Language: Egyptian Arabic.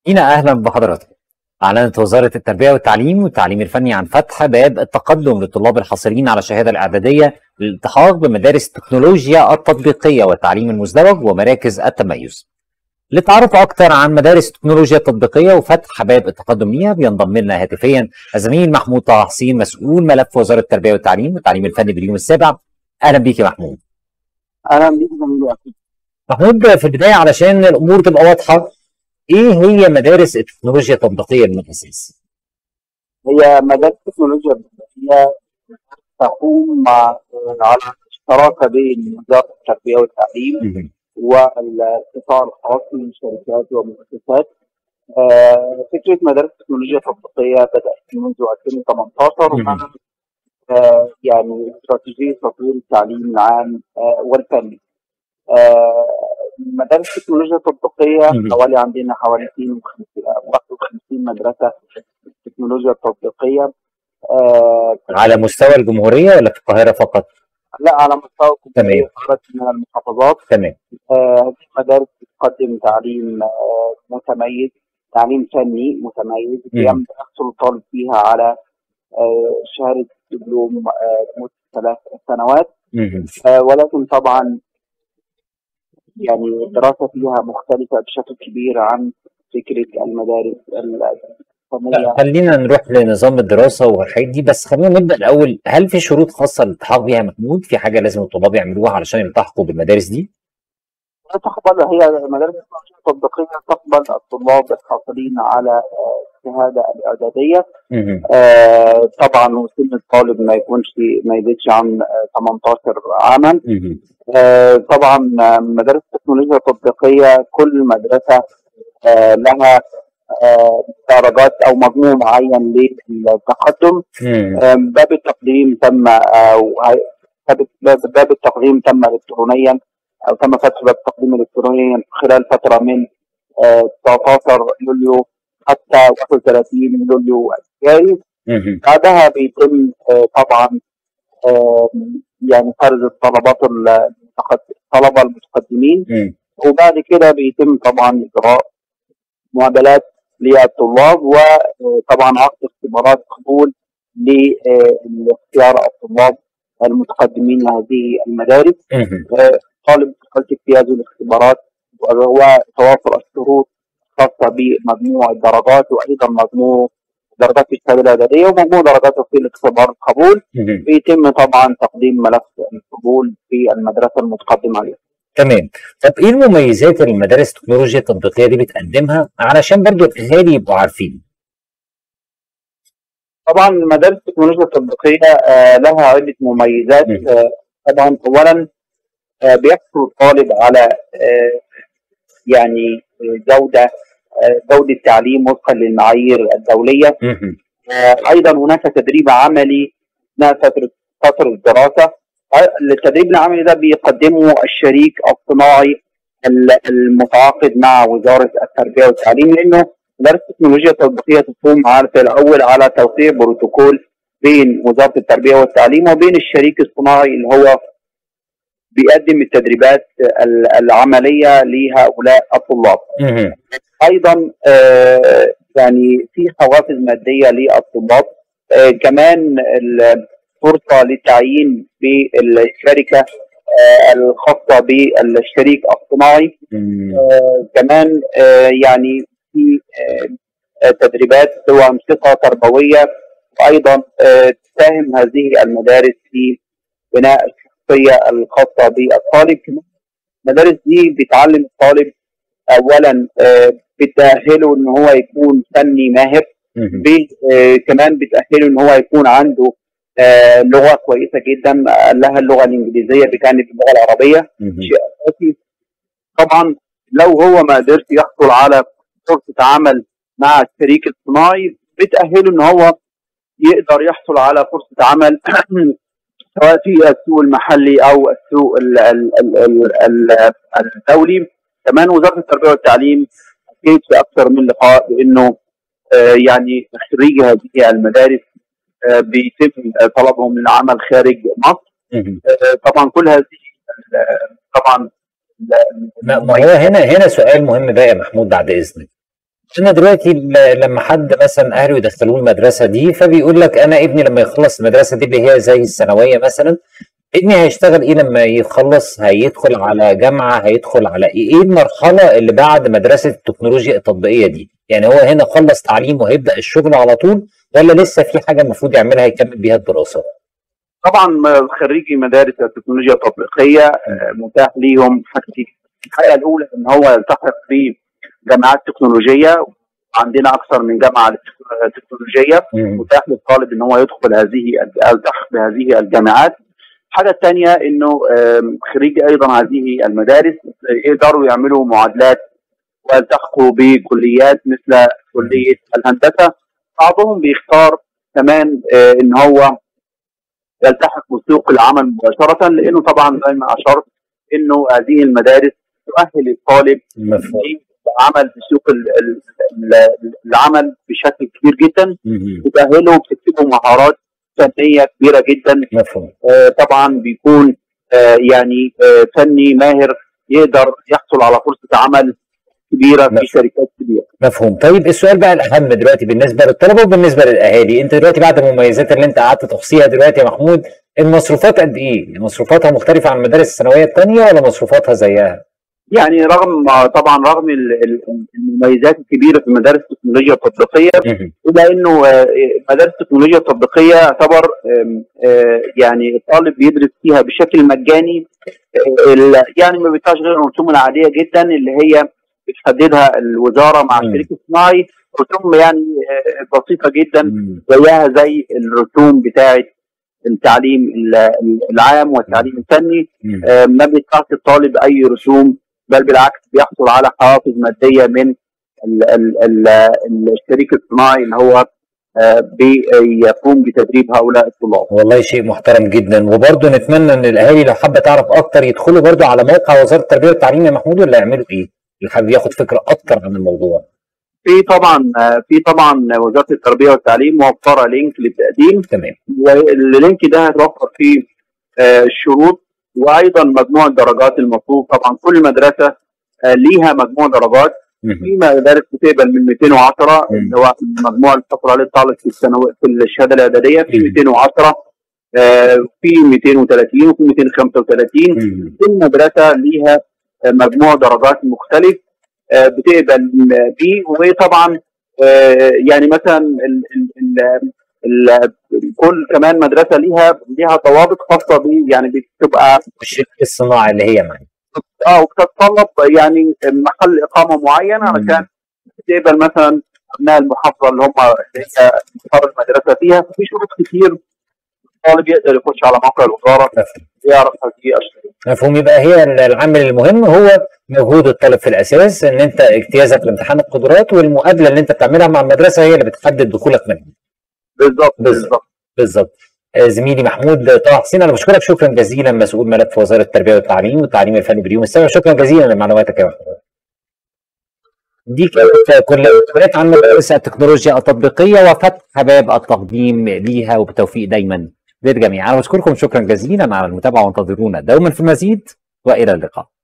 هنا أهلا بحضراتكم أعلنت وزارة التربية والتعليم والتعليم الفني عن فتح باب التقدم للطلاب الحاصلين على الشهادة الإعدادية للالتحاق بمدارس التكنولوجيا التطبيقية والتعليم المزدوج ومراكز التميز. للتعرف أكثر عن مدارس التكنولوجيا التطبيقية وفتح باب التقدم ليها بينضم لنا هاتفيا الزميل محمود طه حسين مسؤول ملف وزارة التربية والتعليم والتعليم الفني باليوم السابع. أهلا بيك يا محمود. اهلا بيك زميلي اكيد محمود في البداية علشان الأمور تبقى واضحة إيه هي مدارس التكنولوجيا التطبيقية من الأساس؟ هي مدارس التكنولوجيا البدائيه تقوم مع على شراكه بين وزاره التربيه والتعليم والقطاع الخاص من شركات ومؤسسات آه، فكره مدارس التكنولوجيا التطبيقيه بدات منذ 2018 ومع آه، يعني استراتيجيه تطوير التعليم العام آه، والفني. آه، مدارس التكنولوجيا التطبيقيه مهم. حوالي عندنا حوالي 52 51 مدرسه التكنولوجيا التطبيقيه آه، على مستوى الجمهورية ولا في القاهرة فقط؟ لا على مستوى الجمهورية تمام. وعدد من المحافظات تمام آه، هذه المدارس بتقدم تعليم آه، متميز تعليم فني متميز بيم- يحصل الطالب فيها على آه، شهاده دبلوم آه، لمده ثلاث سنوات مهم. آه، ولكن طبعا يعني الدراسه فيها مختلفه بشكل كبير عن فكره المدارس الفنيه خلينا نروح لنظام الدراسة والحاجات دي بس خلينا نبدأ الأول هل في شروط خاصة للالتحاق بيها محمود؟ في حاجة لازم الطلاب يعملوها علشان يلتحقوا بالمدارس دي؟ تقبل هي مدارس التكنولوجيا التطبيقيه تقبل الطلاب الحاصلين على آه، الشهاده الاعداديه مهم. آه، طبعا وسن الطالب ما يكونش ما يزيدش عن آه، 18 عاما مهم. آه، طبعا آه، مدارس التكنولوجيا التطبيقيه كل مدرسه آه، لها آه، درجات او مجموع معين للتقدم مم. آه، باب التقديم تم او هي- باب باب- باب التقديم تم الكترونيا او تم فتح باب التقديم الكترونيا خلال فتره من آه، 19 يوليو حتى 31 يوليو الجاي مهم. بعدها بيتم آه، طبعا آه، يعني فرز الطلبات المتقد- الطلبه المتقدمين مم. وبعد كده بيتم طبعا اجراء معادلات للطلاب وطبعا عقد اختبارات قبول لاختيار الطلاب المتقدمين لهذه المدارس مهم. آه، طالب دخلت اجتياز الاختبارات وهو توافر الشروط الخاصه بمجموع الدرجات وايضا مجموع درجات في الشهاده الاعداديه ومجموع درجاته في الاختبار القبول مهم. بيتم طبعا تقديم ملف القبول في المدرسه المتقدم عليها. تمام طب ايه المميزات اللي المدارس التكنولوجيا التطبيقية دي بتقدمها علشان برضو الأهالي يبقوا عارفين؟ طبعا مدارس التكنولوجيا التطبيقيه آه، لها عده مميزات مم. آه، طبعا اولا آه، بيحصل الطالب على آه، يعني آه، جوده آه، جوده تعليم وفقا للمعايير الدوليه مهم. آه، ايضا هناك تدريب عملي اثناء فتره فتره الدراسه آه، التدريب العملي ده بيقدمه الشريك الصناعي ال- المتعاقد مع وزاره التربيه والتعليم لانه مدارس التكنولوجيا التطبيقيه تقوم على في الاول على توقيع بروتوكول بين وزاره التربيه والتعليم وبين الشريك الصناعي اللي هو بيقدم التدريبات ال- العمليه لهؤلاء الطلاب. مهم. ايضا آه، يعني في حوافز ماديه للطلاب آه، كمان ال- فرصه للتعيين بالشركه آه، الخاصه بالشريك الصناعي مم. آه، كمان آه، يعني في آه، آه، تدريبات وانشطه تربويه وايضا آه، تساهم هذه المدارس في بناء الشخصيه الخاصه بالطالب كمان المدارس دي بتعلم الطالب اولا آه، بتاهله ان هو يكون فني ماهر مهم. ب- آه، كمان بتاهله ان هو يكون عنده آه، لغه كويسه جدا آه، لها اللغه الانجليزيه بجانب اللغه العربيه مهم. شيء اساسي طبعا لو هو ما قدرش يحصل على فرصه عمل مع الشريك الصناعي بتاهله ان هو يقدر يحصل على فرصه عمل سواء في السوق المحلي او السوق ال- ال- ال- ال- ال- الدولي كمان وزاره التربيه والتعليم اكيد في اكثر من لقاء بانه آه، يعني خريجي هذه المدارس آه، بيتم طلبهم للعمل خارج مصر مهم. آه، طبعا كل هذه ال- طبعا ال- ما ما هو هنا هنا سؤال مهم بقى يا محمود بعد اذنك انا دلوقتي ل- لما حد مثلا اهله يدخلوه المدرسه دي فبيقول لك انا ابني لما يخلص المدرسه دي اللي هي زي الثانويه مثلا ابني هيشتغل ايه لما يخلص هيدخل على جامعه هيدخل على ايه ايه المرحله اللي بعد مدرسه التكنولوجيا التطبيقيه دي يعني هو هنا خلص تعليم وهيبدا الشغل على طول ولا لسه في حاجه المفروض يعملها يكمل بيها الدراسه طبعا خريجي مدارس التكنولوجيا التطبيقيه آه، متاح ليهم حاجتين الحقيقه الاولى ان هو يلتحق بجامعات تكنولوجيه عندنا اكثر من جامعه للتك- تكنولوجيه مم. متاح للطالب ان هو يدخل هذه يلتحق بهذه الجامعات الحاجه الثانيه انه آم، خريجي ايضا هذه المدارس يقدروا يعملوا معادلات ويلتحقوا بكليات مثل كليه الهندسه بعضهم بيختار كمان آه، ان هو يلتحق بسوق العمل مباشره لانه طبعا زي ما اشرت انه هذه المدارس تؤهل الطالب مفهوم للعمل في سوق ال- ال- ال- العمل بشكل كبير جدا مم. بتأهله وبتكتبه مهارات فنيه كبيره جدا مفهوم آه، طبعا بيكون آه، يعني آه، فني ماهر يقدر يحصل على فرصه عمل كبيره نعم. في شركات كبيره مفهوم طيب السؤال بقى الاهم دلوقتي بالنسبه للطلبه وبالنسبه للاهالي انت دلوقتي بعد المميزات اللي انت قعدت تحصيها دلوقتي يا محمود المصروفات قد ايه مصروفاتها مختلفه عن المدارس الثانويه الثانيه ولا مصروفاتها زيها يعني رغم طبعا رغم ال- ال- المميزات الكبيره في مدارس التكنولوجيا التطبيقيه مهم. الا انه آه، مدارس التكنولوجيا التطبيقيه يعتبر آم، آه، يعني الطالب بيدرس فيها بشكل مجاني آه، ال- يعني ما بيدفعش غير الرسوم العاديه جدا اللي هي بتحددها الوزاره مع مم. الشريك الصناعي رسوم يعني آه، بسيطه جدا مم. زيها زي الرسوم بتاعه التعليم ال- العام والتعليم الفني مم. آه، ما بيدفعش الطالب اي رسوم بل بالعكس بيحصل على حوافز ماديه من ال- ال- ال- الشريك الصناعي اللي هو آه، بيقوم بتدريب هؤلاء الطلاب. والله شيء محترم جدا وبرضه نتمنى ان الاهالي لو حابه تعرف اكتر يدخلوا برضه على موقع وزاره التربيه والتعليم يا محمود ولا يعملوا ايه؟ اللي حابب ياخد فكره اكتر عن الموضوع في طبعا آه، في طبعا وزاره التربيه والتعليم موفره لينك للتقديم تمام واللينك ده هتوفر فيه آه، الشروط وايضا مجموع الدرجات المطلوب طبعا كل مدرسه آه، ليها مجموع درجات مهم. في مدارس بتقبل من 210 مم. اللي هو المجموع اللي حصل عليه الطالب في الثانوي في الشهاده الاعداديه في مم. 210 آه، في 230 وفي 235 مهم. كل مدرسه ليها آه، مجموع درجات مختلف آه، بتقبل بيه وطبعا آه، يعني مثلا ال ال ال ال كل كمان مدرسه ليها ليها ضوابط خاصه بيه يعني بتبقى والشريك الصناعي اللي هي معي اه وبتتطلب يعني محل اقامه معين علشان تقبل مثلا ابناء المحافظه اللي هم اللي هي مقر المدرسه فيها في شروط كتير الطالب يقدر يخش على موقع الوزاره مفهوم يعرف هذه الشروط مفهوم يبقى هي العامل المهم هو مجهود الطالب في الاساس ان انت اجتيازك لامتحان القدرات والمقابله اللي انت بتعملها مع المدرسه هي اللي بتحدد دخولك منها بالظبط بالظبط. بالظبط بالظبط آه، زميلي محمود طه حسين انا بشكرك شكرا جزيلا مسؤول ملف وزاره التربيه والتعليم والتعليم الفني باليوم السابع شكرا جزيلا لمعلوماتك يا محمود دي كانت كل المعلومات عن مدارس التكنولوجيا التطبيقيه وفتح باب التقديم ليها وبالتوفيق دايما للجميع انا بشكركم شكرا جزيلا على المتابعه وانتظرونا دوما في المزيد والى اللقاء